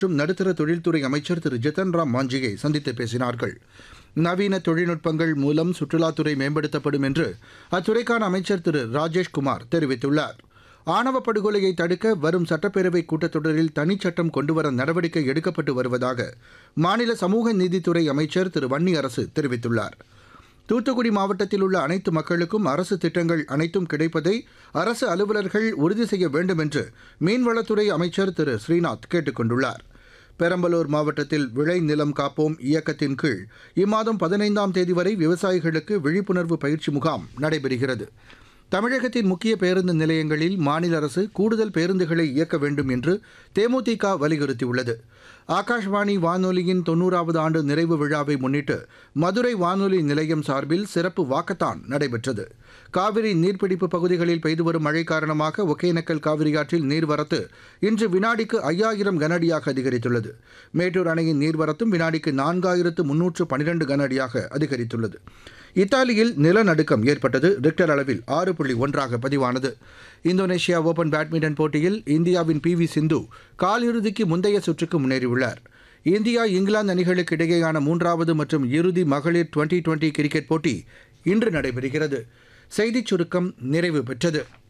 மற்றும் நடுத்தர தொழில்துறை அமைச்சர் திரு ஜித்தன் ராம் மாஞ்சியை சந்தித்து பேசினார்கள் நவீன தொழில்நுட்பங்கள் மூலம் சுற்றுலாத்துறை மேம்படுத்தப்படும் என்று அத்துறைக்கான அமைச்சர் திரு ராஜேஷ்குமார் தெரிவித்துள்ளார் ஆணவ படுகொலையை தடுக்க வரும் சட்டப்பேரவை கூட்டத்தொடரில் தனிச்சட்டம் கொண்டுவர நடவடிக்கை எடுக்கப்பட்டு வருவதாக மாநில சமூக நீதித்துறை அமைச்சர் திரு வன்னியரசு தெரிவித்துள்ளார் தூத்துக்குடி மாவட்டத்தில் உள்ள அனைத்து மக்களுக்கும் அரசு திட்டங்கள் அனைத்தும் கிடைப்பதை அரசு அலுவலர்கள் உறுதி செய்ய வேண்டும் என்று மீன்வளத்துறை அமைச்சர் திரு ஸ்ரீநாத் கேட்டுக் கொண்டுள்ளார் பெரம்பலூர் மாவட்டத்தில் விளை நிலம் காப்போம் இயக்கத்தின் கீழ் இம்மாதம் பதினைந்தாம் தேதி வரை விவசாயிகளுக்கு விழிப்புணர்வு பயிற்சி முகாம் நடைபெறுகிறது தமிழகத்தின் முக்கிய பேருந்து நிலையங்களில் மாநில அரசு கூடுதல் பேருந்துகளை இயக்க வேண்டும் என்று தேமுதிக வலியுறுத்தியுள்ளது ஆகாஷ்வாணி வானொலியின் தொன்னூறாவது ஆண்டு நிறைவு விழாவை முன்னிட்டு மதுரை வானொலி நிலையம் சார்பில் சிறப்பு வாக்கத்தான் நடைபெற்றது காவிரி நீர்பிடிப்பு பகுதிகளில் பெய்து வரும் மழை காரணமாக ஒகேனக்கல் காவிரியாற்றில் நீர்வரத்து இன்று வினாடிக்கு ஐயாயிரம் கனஅடியாக அதிகரித்துள்ளது மேட்டூர் அணையின் நீர்வரத்தும் வினாடிக்கு நான்காயிரத்து முன்னூற்று பனிரெண்டு கனஅடியாக அதிகரித்துள்ளது இத்தாலியில் நிலநடுக்கம் ஏற்பட்டது ரிக்டர் அளவில் ஆறு புள்ளி ஒன்றாக பதிவானது இந்தோனேஷியா ஓபன் பேட்மிண்டன் போட்டியில் இந்தியாவின் பி வி சிந்து காலிறுதிக்கு முந்தைய சுற்றுக்கு முன்னேறியுள்ளார் இந்தியா இங்கிலாந்து அணிகளுக்கு இடையேயான மூன்றாவது மற்றும் இறுதி மகளிர் டுவெண்டி டுவெண்டி கிரிக்கெட் போட்டி இன்று நடைபெறுகிறது செய்திச் சுருக்கம் நிறைவு பெற்றது